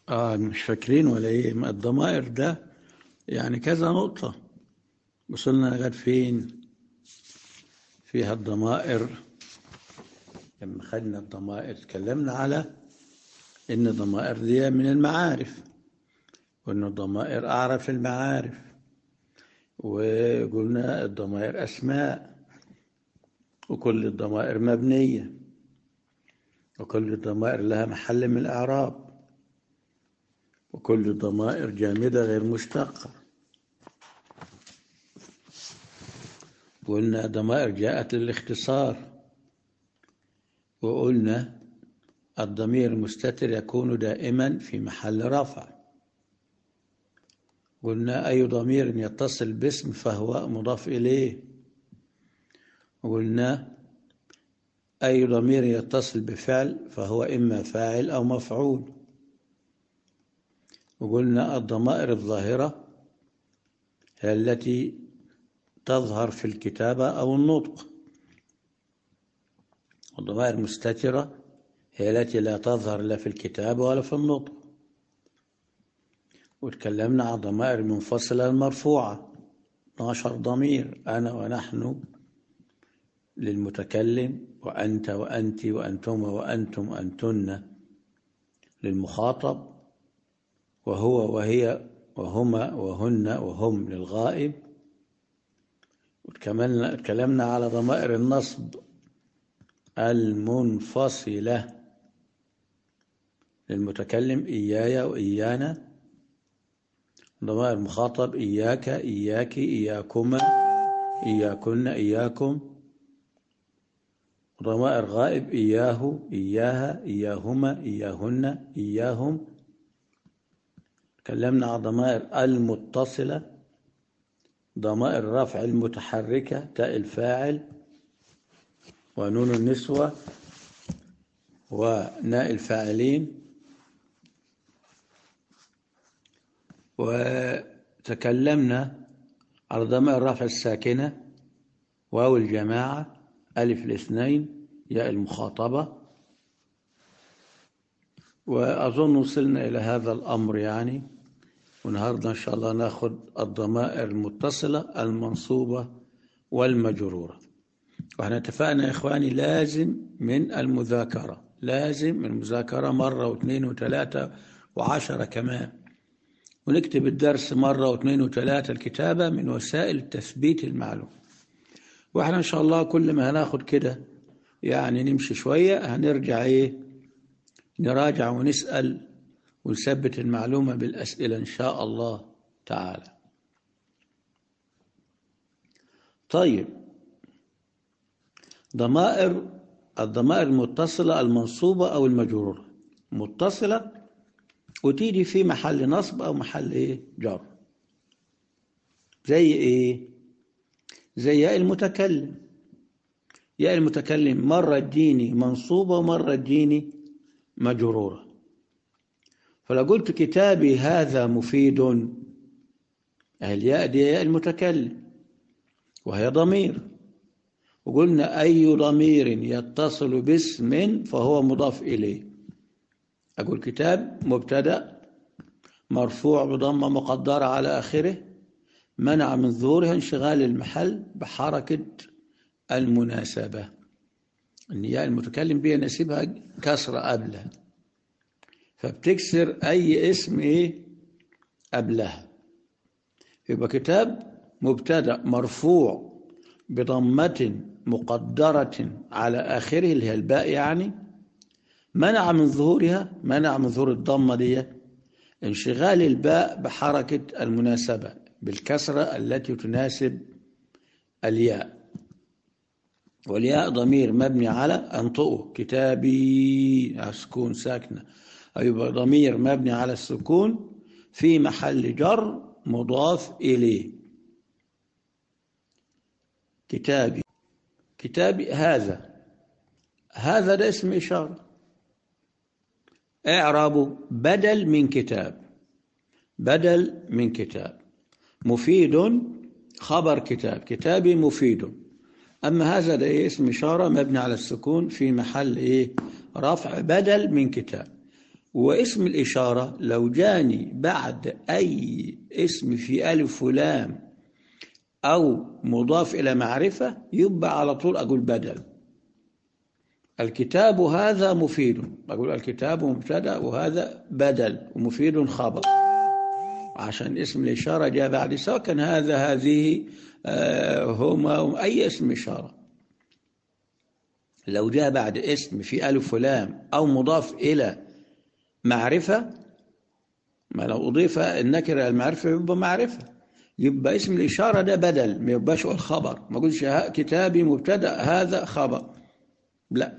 آه مش فاكرين ولا ايه ما الضمائر ده يعني كذا نقطة وصلنا لغاية فين فيها الضمائر لما خدنا الضمائر تكلمنا على ان الضمائر دي من المعارف وان الضمائر اعرف المعارف وقلنا الضمائر اسماء وكل الضمائر مبنية وكل الضمائر لها محل من الاعراب وكل الضمائر جامدة غير مشتقة قلنا ضمائر جاءت للاختصار وقلنا الضمير المستتر يكون دائما في محل رفع قلنا أي ضمير يتصل باسم فهو مضاف إليه وقلنا أي ضمير يتصل بفعل فهو إما فاعل أو مفعول وقلنا الضمائر الظاهرة هي التي تظهر في الكتابة أو النطق والضمائر المستترة هي التي لا تظهر لا في الكتابة ولا في النطق وتكلمنا عن الضمائر المنفصلة المرفوعة 12 ضمير أنا ونحن للمتكلم وأنت وأنت وأنتم وأنتم أنتن للمخاطب وهو وهي وهما وهن وهم للغائب وتكلمنا على ضمائر النصب المنفصلة للمتكلم إياي وإيانا ضمائر المخاطب إياك إياك إياكما إياكن إياكم ضمائر غائب إياه إياها إياهما إياهن إياهم تكلمنا عن ضمائر المتصلة ضمائر الرفع المتحركة تاء الفاعل ونون النسوة وناء الفاعلين وتكلمنا على ضمائر الرفع الساكنة واو الجماعة ألف الاثنين ياء المخاطبة وأظن وصلنا إلى هذا الأمر يعني والنهاردة إن شاء الله ناخد الضمائر المتصلة المنصوبة والمجرورة واحنا اتفقنا يا إخواني لازم من المذاكرة لازم من المذاكرة مرة واثنين وثلاثة وعشرة كمان ونكتب الدرس مرة واثنين وثلاثة الكتابة من وسائل تثبيت المعلومة واحنا إن شاء الله كل ما هناخد كده يعني نمشي شوية هنرجع إيه نراجع ونسأل ونثبت المعلومة بالأسئلة إن شاء الله تعالى طيب ضمائر الضمائر المتصلة المنصوبة أو المجرورة متصلة وتيجي في محل نصب أو محل إيه جر زي إيه زي ياء المتكلم ياء المتكلم مرة تجيني منصوبة ومرة تجيني مجرورة فلو قلت كتابي هذا مفيد الياء دي ياء المتكلم وهي ضمير وقلنا أي ضمير يتصل باسم فهو مضاف إليه أقول كتاب مبتدأ مرفوع بضمة مقدرة على آخره منع من ظهورها انشغال المحل بحركة المناسبة النياء المتكلم بها نسيبها كسرة قبلها فبتكسر أي اسم إيه قبلها يبقى كتاب مبتدأ مرفوع بضمة مقدرة على آخره اللي هي الباء يعني منع من ظهورها منع من ظهور الضمة دي انشغال الباء بحركة المناسبة بالكسرة التي تناسب الياء والياء ضمير مبني على أنطقه كتابي سكون ساكنة أيوة ضمير مبني على السكون في محل جر مضاف إليه كتابي كتابي هذا هذا ده اسم إشارة إعرابه بدل من كتاب بدل من كتاب مفيد خبر كتاب كتابي مفيد أما هذا ده إيه اسم إشارة مبني على السكون في محل إيه رفع بدل من كتاب واسم الإشارة لو جاني بعد أي اسم في ألف ولام أو مضاف إلى معرفة يبقى على طول أقول بدل الكتاب هذا مفيد أقول الكتاب مبتدأ وهذا بدل ومفيد خبر عشان اسم الإشارة جاء بعد سواء كان هذا هذه آه، هما أي اسم إشارة لو جاء بعد اسم في ألف ولام أو مضاف إلى معرفة ما لو أضيف النكرة إلى المعرفة يبقى معرفة يبقى اسم الإشارة ده بدل ما يبقاش الخبر ما قلتش كتابي مبتدأ هذا خبر لا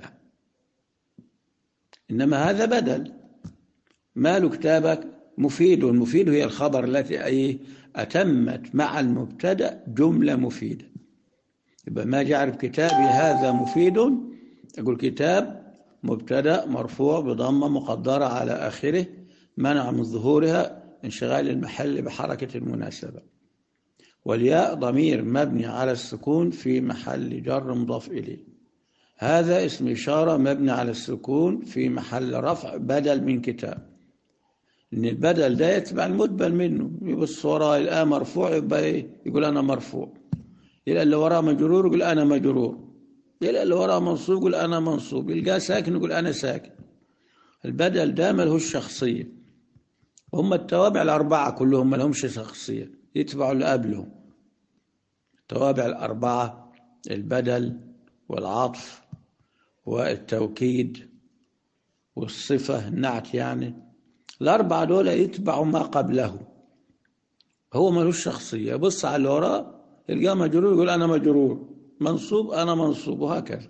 إنما هذا بدل مال كتابك مفيد والمفيد هي الخبر التي أي أتمت مع المبتدأ جملة مفيدة يبقى ما جعل كتابي هذا مفيد أقول كتاب مبتدأ مرفوع بضمة مقدرة على آخره منع من ظهورها انشغال المحل بحركة المناسبة والياء ضمير مبني على السكون في محل جر مضاف إليه هذا اسم إشارة مبني على السكون في محل رفع بدل من كتاب إن البدل ده يتبع المدبل منه يبص وراه الآن مرفوع يبقى إيه؟ يقول أنا مرفوع يلقى اللي وراه مجرور يقول أنا مجرور يلقى اللي وراه منصوب يقول أنا منصوب يلقاه ساكن يقول أنا ساكن البدل ده ملهوش شخصية هم التوابع الأربعة كلهم ما لهمش شخصية يتبعوا اللي قبلهم التوابع الأربعة البدل والعطف والتوكيد والصفة النعت يعني الأربعة دول يتبعوا ما قبله هو ملوش شخصية بص على اللي وراه يلقاه مجرور يقول أنا مجرور منصوب أنا منصوب وهكذا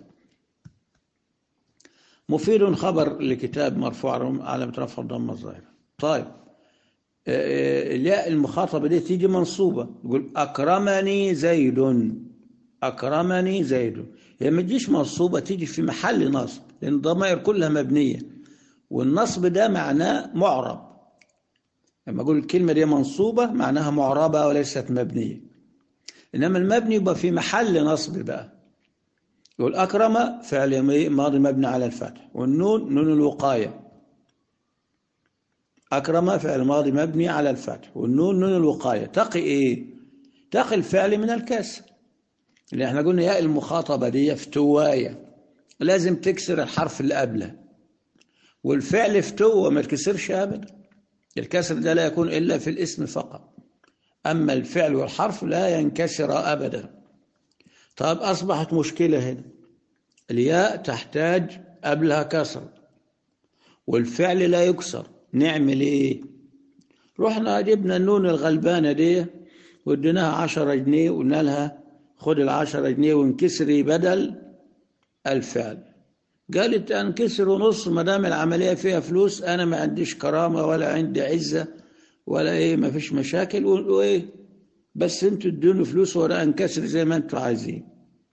مفيد خبر لكتاب مرفوع على رفع الضمة الظاهرة طيب الياء المخاطبة دي تيجي منصوبة يقول أكرمني زيد أكرمني زيد هي ما تجيش منصوبة تيجي في محل نصب لأن الضمائر كلها مبنية والنصب ده معناه معرب لما أقول الكلمة دي منصوبة معناها معربة وليست مبنية إنما المبني يبقى في محل نصب بقى يقول أكرم فعل ماضي مبني على الفتح والنون نون الوقاية أكرم فعل ماضي مبني على الفتح والنون نون الوقاية تقي إيه؟ تقي الفعل من الكسر اللي احنا قلنا ياء المخاطبة دي فتواية لازم تكسر الحرف اللي قبله والفعل فتوة ما تكسرش أبدا الكسر ده لا يكون إلا في الاسم فقط أما الفعل والحرف لا ينكسر أبدا طيب أصبحت مشكلة هنا الياء تحتاج قبلها كسر والفعل لا يكسر نعمل ايه رحنا جبنا النون الغلبانة دي وديناها عشرة جنيه وقلنا لها خد العشرة جنيه وانكسري بدل الفعل قالت انكسر ونص ما دام العملية فيها فلوس أنا ما عنديش كرامة ولا عندي عزة ولا إيه ما فيش مشاكل وإيه بس انتوا ادوني فلوس ولا انكسر زي ما انتوا عايزين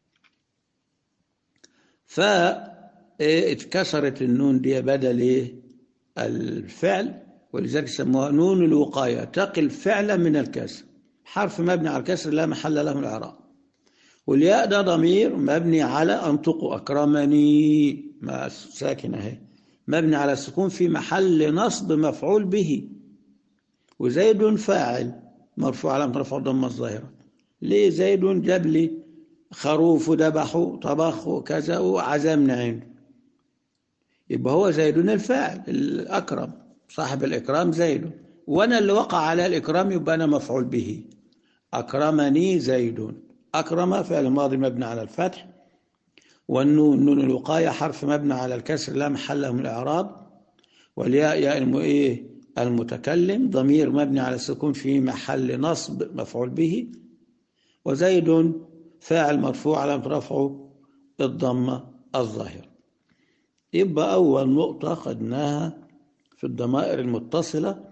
فاتكسرت النون دي بدل ايه الفعل ولذلك سموها نون الوقاية تقي الفعل من الكسر حرف مبني على الكسر لا محل له من الإعراب والياء ده ضمير مبني على أنطق أكرمني ما ساكنة اهي مبني على السكون في محل نصب مفعول به وزيد فاعل مرفوع على رفع الضمة الظاهرة ليه زيد جاب لي خروف ذبحوا طبخوا كذا وعزمنا عنده يبقى هو زيد الفاعل الأكرم صاحب الإكرام زيد وأنا اللي وقع على الإكرام يبقى أنا مفعول به أكرمني زيد أكرم فعل ماضي مبني على الفتح والنون نون الوقاية حرف مبني على الكسر لا محل له من الإعراب والياء ياء إيه المتكلم ضمير مبني على السكون في محل نصب مفعول به وزيد فاعل مرفوع على رفعه الضمة الظاهرة يبقى أول نقطة خدناها في الضمائر المتصلة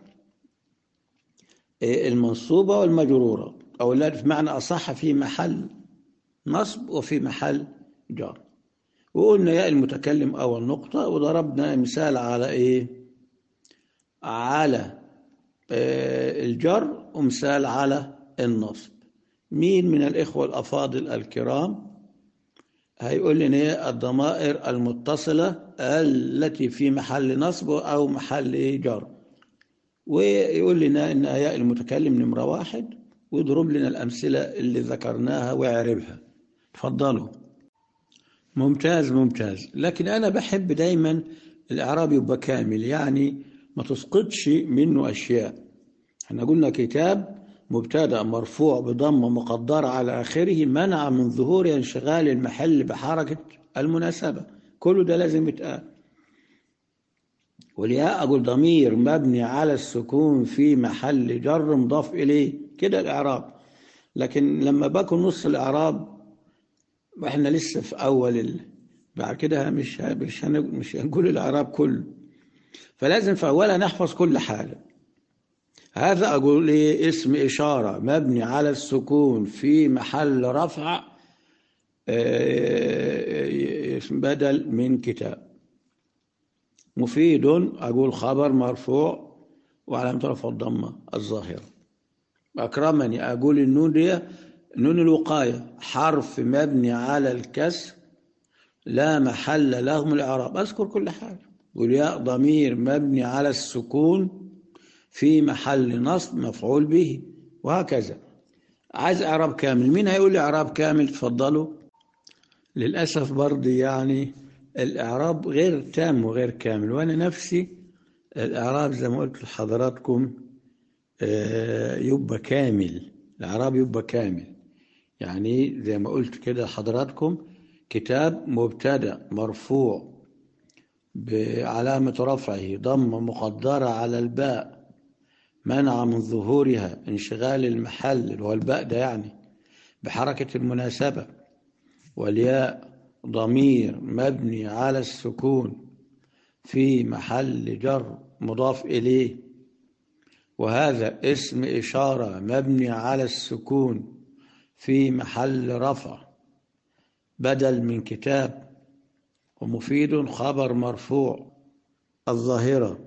المنصوبة والمجرورة أو التي بمعنى أصح في محل نصب وفي محل جر وقلنا ياء المتكلم أول نقطة وضربنا مثال على إيه على الجر ومثال على النصب مين من الإخوة الأفاضل الكرام هيقول لي ان هي الضمائر المتصلة التي في محل نصب أو محل جر ويقول لنا ان هياء المتكلم نمرة واحد ويضرب لنا الأمثلة اللي ذكرناها ويعربها تفضلوا ممتاز ممتاز لكن أنا بحب دايما الإعراب يبقى كامل يعني ما تسقطش منه أشياء احنا قلنا كتاب مبتدا مرفوع بضمه مقدره على اخره منع من ظهور انشغال المحل بحركه المناسبه كله ده لازم يتقال والياء اقول ضمير مبني على السكون في محل جر مضاف اليه كده الاعراب لكن لما بكون نص الاعراب واحنا لسه في اول ال... بعد كده مش مش مش هنقول الاعراب كله فلازم في اولها نحفظ كل حاجه هذا أقول إيه اسم إشارة مبني على السكون في محل رفع بدل من كتاب مفيد أقول خبر مرفوع وعلامة رفع الضمة الظاهرة أكرمني أقول النون دي نون الوقاية حرف مبني على الكسر لا محل له من الإعراب أذكر كل حاجة والياء ضمير مبني على السكون في محل نصب مفعول به وهكذا عايز اعراب كامل مين هيقول لي اعراب كامل تفضلوا للاسف برضه يعني الاعراب غير تام وغير كامل وانا نفسي الاعراب زي ما قلت لحضراتكم يبقى كامل الاعراب يبقى كامل يعني زي ما قلت كده لحضراتكم كتاب مبتدا مرفوع بعلامه رفعه ضمه مقدره على الباء منع من ظهورها انشغال المحل اللي هو الباء ده يعني بحركة المناسبة والياء ضمير مبني على السكون في محل جر مضاف إليه وهذا اسم إشارة مبني على السكون في محل رفع بدل من كتاب ومفيد خبر مرفوع الظاهره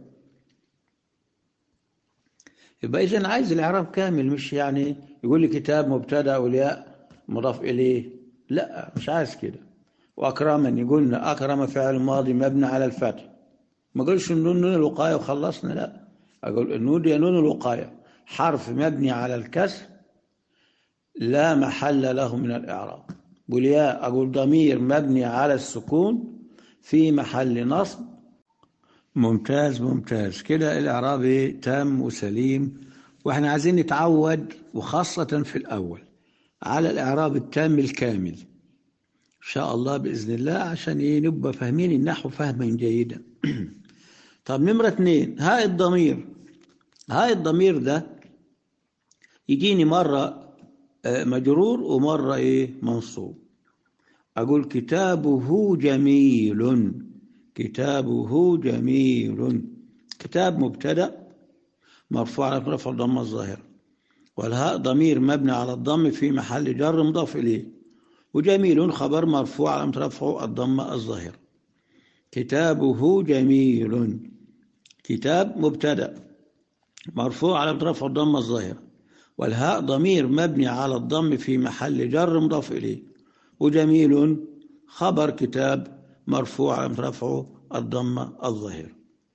يبقى إذا عايز الإعراب كامل مش يعني يقول لي كتاب مبتدأ والياء مضاف إليه لا مش عايز كده وأكرمن يقولنا أكرم فعل ماضي مبني على الفتح ما قولش النون نون الوقاية وخلصنا لا أقول النون دي نون الوقاية حرف مبني على الكسر لا محل له من الإعراب والياء أقول ضمير مبني على السكون في محل نصب ممتاز ممتاز كده الإعراب تام وسليم وإحنا عايزين نتعود وخاصة في الأول على الإعراب التام الكامل إن شاء الله بإذن الله عشان إيه نبقى فاهمين النحو فهما جيدا طب نمرة اثنين هاء الضمير هاء الضمير ده يجيني مرة مجرور ومرة إيه منصوب أقول كتابه جميل كتابه جميل كتاب مبتدا مرفوع على رفع الضمه الظاهره والهاء ضمير مبني على الضم في محل جر مضاف اليه وجميل خبر مرفوع على رفع الضمه الظاهره كتابه جميل كتاب مبتدا مرفوع على رفع الضمه الظاهره والهاء ضمير مبني على الضم في محل جر مضاف اليه وجميل خبر كتاب مرفوع على رفعه الضمة الظاهر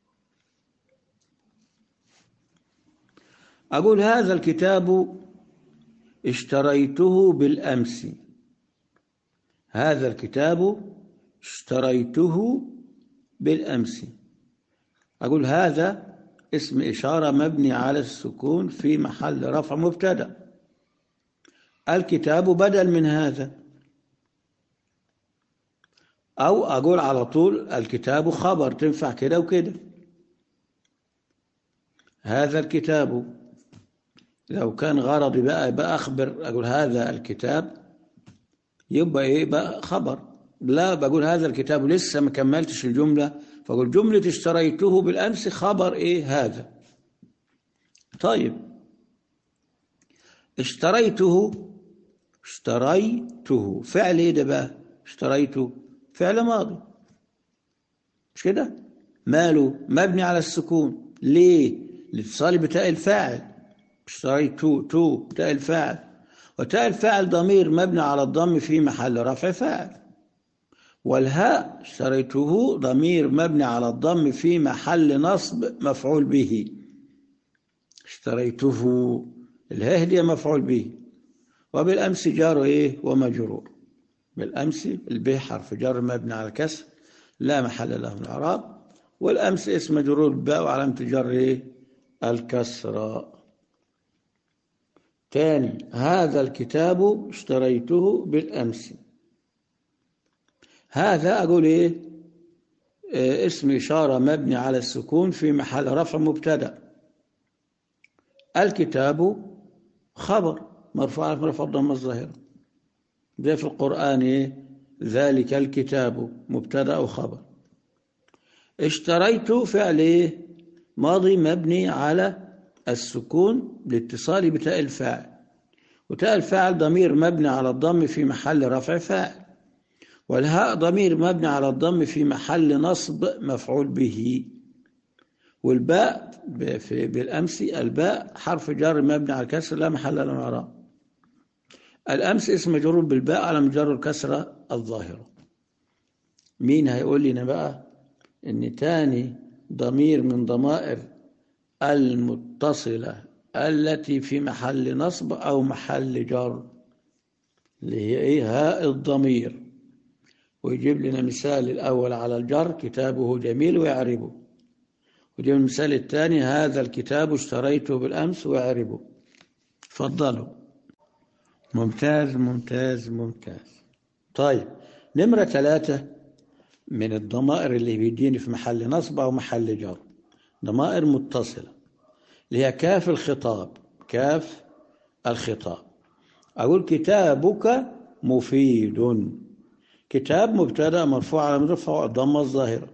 أقول هذا الكتاب اشتريته بالأمس هذا الكتاب اشتريته بالأمس أقول هذا اسم إشارة مبني على السكون في محل رفع مبتدأ الكتاب بدل من هذا أو أقول على طول الكتاب خبر تنفع كده وكده هذا الكتاب لو كان غرضي بقى بقى أخبر أقول هذا الكتاب يبقى إيه بقى خبر لا بقول هذا الكتاب لسه ما كملتش الجملة فأقول جملة اشتريته بالأمس خبر إيه هذا طيب اشتريته اشتريته فعل إيه ده بقى اشتريته فعل ماضي مش كده ماله مبني على السكون ليه الاتصال بتاء الفاعل اشتريت تو تو تاء الفاعل وتاء الفاعل ضمير مبني على الضم في محل رفع فاعل والهاء اشتريته ضمير مبني على الضم في محل نصب مفعول به اشتريته الهاء دي مفعول به وبالأمس جار إيه ومجرور بالأمس البه حرف جر مبني على الكسر لا محل له من الإعراب والأمس اسم مجرور باء وعلامة الجر إيه الكسرة تاني هذا الكتاب اشتريته بالأمس هذا أقول إيه اه اسم إشارة مبني على السكون في محل رفع مبتدأ الكتاب خبر مرفوع على رفع الضمة الظاهرة ده في القرآن إيه ذلك الكتاب مبتدأ أو خبر اشتريت فعل إيه ماضي مبني على السكون لاتصال بتاء الفاعل وتاء الفاعل ضمير مبني على الضم في محل رفع فاعل والهاء ضمير مبني على الضم في محل نصب مفعول به والباء بالأمس الباء حرف جر مبني على الكسر لا محل له من اعراب الأمس اسم مجرور بالباء على مجرور الكسرة الظاهرة مين هيقول لنا بقى إن تاني ضمير من ضمائر المتصلة التي في محل نصب أو محل جر اللي هي إيه هاء الضمير ويجيب لنا مثال الأول على الجر كتابه جميل ويعربه ويجيب المثال الثاني هذا الكتاب اشتريته بالأمس ويعربه تفضلوا ممتاز ممتاز ممتاز طيب نمرة ثلاثة من الضمائر اللي بيديني في محل نصب أو محل جر ضمائر متصلة اللي هي كاف الخطاب كاف الخطاب أقول كتابك مفيد كتاب مبتدا مرفوع على مرفوع الضمة الظاهرة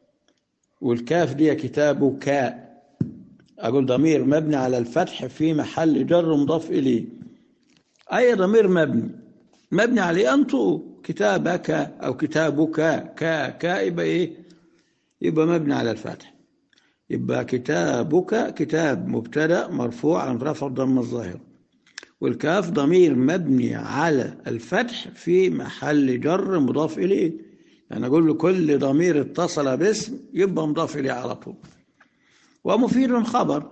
والكاف دي كتابك أقول ضمير مبني على الفتح في محل جر مضاف إليه أي ضمير مبني مبني عليه أنطق كتابك أو كتابك كا كا يبقى إيه يبقى مبني على الفتح يبقى كتابك كتاب مبتدا مرفوع عن رفع الضمه الظاهر والكاف ضمير مبني على الفتح في محل جر مضاف اليه يعني اقول له كل ضمير اتصل باسم يبقى مضاف اليه على طول ومفيد خبر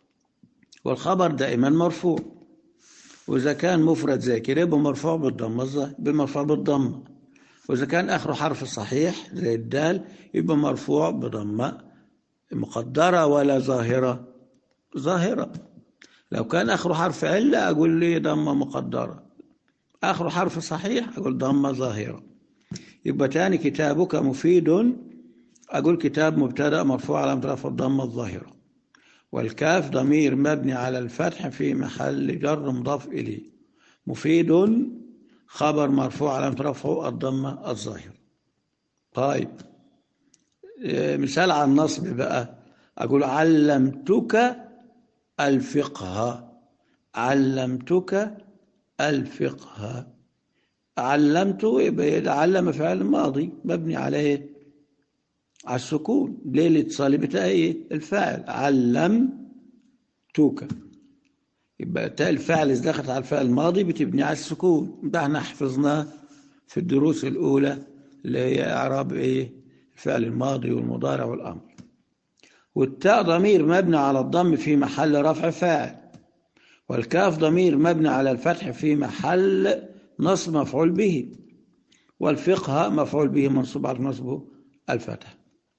والخبر دائما مرفوع واذا كان مفرد زي كده يبقى مرفوع بالضمه بمرفوع بالضمه واذا كان اخره حرف صحيح زي الدال يبقى مرفوع بضمه مقدرة ولا ظاهرة ظاهرة لو كان آخر حرف علة أقول لي ضمة مقدرة آخر حرف صحيح أقول ضمة ظاهرة يبقى تاني كتابك مفيد أقول كتاب مبتدأ مرفوع على رفع الضمة الظاهرة والكاف ضمير مبني على الفتح في محل جر مضاف إليه مفيد خبر مرفوع على رفع الضمة الظاهرة طيب مثال على النصب بقى أقول علمتك الفقه علمتك الفقه علمت يبقى علم فعل ماضي مبني عليه على السكون ليه الاتصال بتاع ايه الفاعل علمتك يبقى تاء الفاعل اذا دخلت على الفعل الماضي بتبني على السكون ده احنا حفظناه في الدروس الاولى اللي هي اعراب ايه الفعل الماضي والمضارع والأمر والتاء ضمير مبني على الضم في محل رفع فاعل والكاف ضمير مبني على الفتح في محل نصب مفعول به والفقه مفعول به منصوب على نصبه الفتح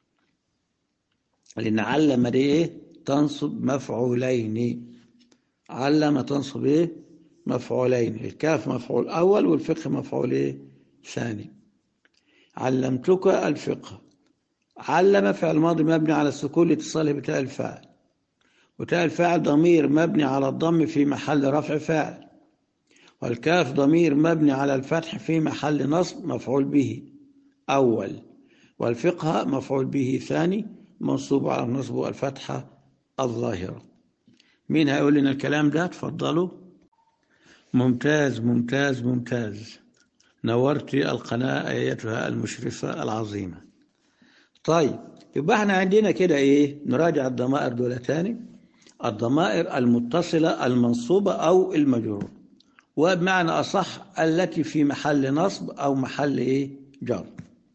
لأن علم دي إيه تنصب مفعولين علم تنصب إيه مفعولين الكاف مفعول أول والفقه مفعول إيه ثاني علمتك الفقه علم فعل ماضي مبني على السكون لاتصاله بتاء الفاعل وتاء الفاعل ضمير مبني على الضم في محل رفع فاعل والكاف ضمير مبني على الفتح في محل نصب مفعول به أول والفقه مفعول به ثاني منصوب على نصب الفتحة الظاهرة مين هيقول لنا الكلام ده تفضلوا ممتاز ممتاز ممتاز نورت القناة أيتها المشرفة العظيمة طيب يبقى احنا عندنا كده ايه نراجع الضمائر دول تاني الضمائر المتصلة المنصوبة أو المجرورة وبمعنى أصح التي في محل نصب أو محل ايه جر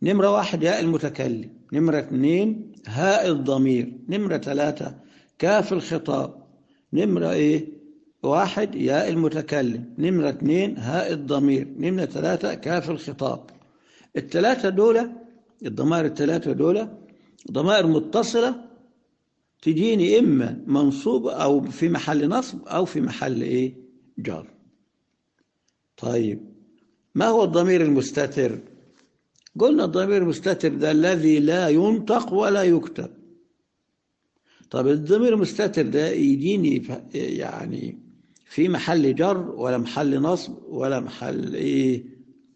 نمرة واحد ياء المتكلم نمرة اثنين هاء الضمير نمرة ثلاثة كاف الخطاب نمرة ايه واحد ياء المتكلم نمرة اثنين هاء الضمير نمرة ثلاثة كاف الخطاب الثلاثة دول الضمائر الثلاثة دول ضمائر متصلة تجيني إما منصوب أو في محل نصب أو في محل إيه جر طيب ما هو الضمير المستتر قلنا الضمير المستتر ده الذي لا ينطق ولا يكتب طب الضمير المستتر ده يجيني يعني في محل جر ولا محل نصب ولا محل ايه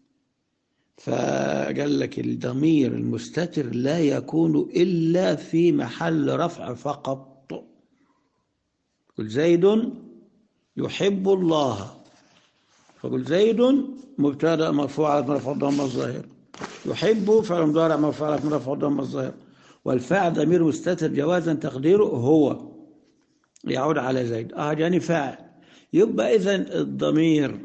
فقال لك الضمير المستتر لا يكون الا في محل رفع فقط قل زيد يحب الله فقل زيد مبتدا مرفوع على مرفوع الضمه الظاهر يحب فعل مضارع مرفوع على مرفوع الضمه الظاهر والفاعل ضمير مستتر جوازا تقديره هو يعود على زيد اه جاني فاعل يبقى اذا الضمير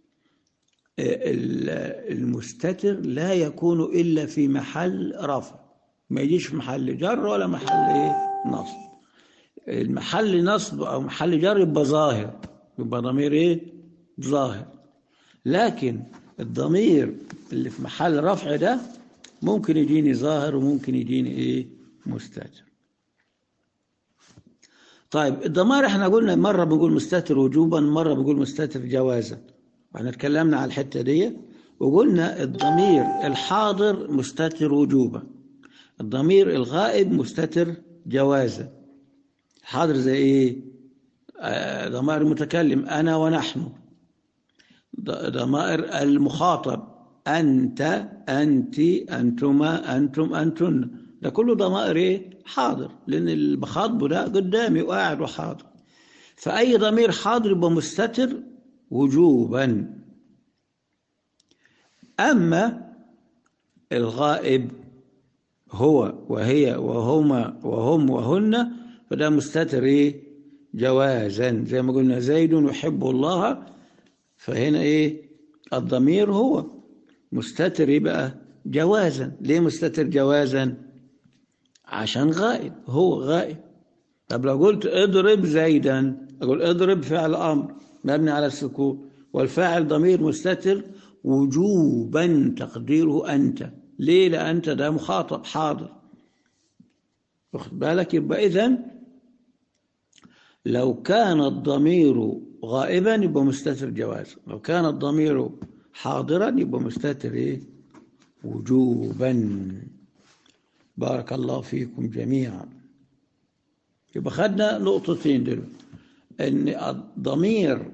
المستتر لا يكون الا في محل رفع ما يجيش في محل جر ولا محل ايه نصب المحل نصب او محل جر يبقى ظاهر يبقى ضمير ايه ظاهر لكن الضمير اللي في محل رفع ده ممكن يجيني ظاهر وممكن يجيني ايه مستتر طيب الضمائر احنا قلنا مرة بنقول مستتر وجوبا مرة بنقول مستتر جوازا احنا اتكلمنا على الحتة دي وقلنا الضمير الحاضر مستتر وجوبا الضمير الغائب مستتر جوازا الحاضر زي ايه آه ضمائر المتكلم انا ونحن ضمائر المخاطب أنت أنت أنتما أنتم أنتن ده كله ضمائر إيه؟ حاضر لأن اللي بخاطبه ده قدامي وقاعد وحاضر فأي ضمير حاضر يبقى مستتر وجوبا أما الغائب هو وهي وهما وهم وهن فده مستتر إيه؟ جوازا زي ما قلنا زيد يحب الله فهنا إيه الضمير هو مستتر يبقى جوازا ليه مستتر جوازا عشان غائب هو غائب طب لو قلت اضرب زيدا اقول اضرب فعل امر مبني على السكون والفاعل ضمير مستتر وجوبا تقديره انت ليه لا انت ده مخاطب حاضر واخد بالك يبقى اذا لو كان الضمير غائبا يبقى مستتر جواز لو كان الضمير حاضرا يبقى مستتر ايه وجوبا بارك الله فيكم جميعا يبقى خدنا نقطتين دول ان الضمير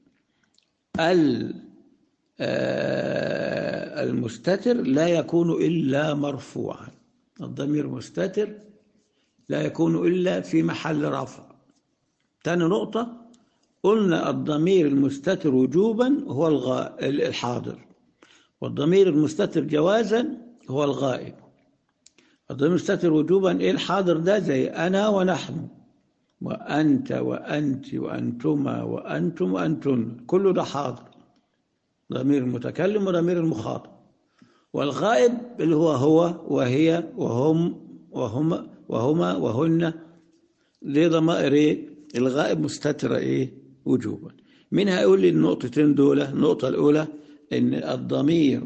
المستتر لا يكون الا مرفوعا الضمير مستتر لا يكون الا في محل رفع ثاني نقطه قلنا الضمير المستتر وجوبا هو الحاضر والضمير المستتر جوازا هو الغائب الضمير المستتر وجوبا ايه الحاضر ده زي انا ونحن وانت وانت وانتما وانتم وانتن كله ده حاضر ضمير المتكلم وضمير المخاطب والغائب اللي هو هو وهي وهم وهما وهما وهن ليه ضمائر ايه الغائب مستتر ايه وجوبا منها يقول لي النقطتين دول النقطة الأولى إن الضمير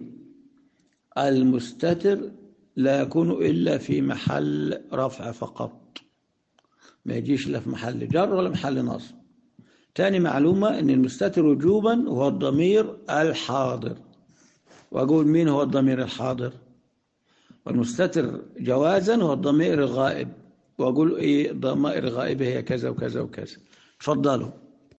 المستتر لا يكون إلا في محل رفع فقط ما يجيش لا في محل جر ولا محل نصب تاني معلومة إن المستتر وجوبا هو الضمير الحاضر وأقول مين هو الضمير الحاضر والمستتر جوازا هو الضمير الغائب وأقول إيه ضمائر غائبة هي كذا وكذا وكذا تفضلوا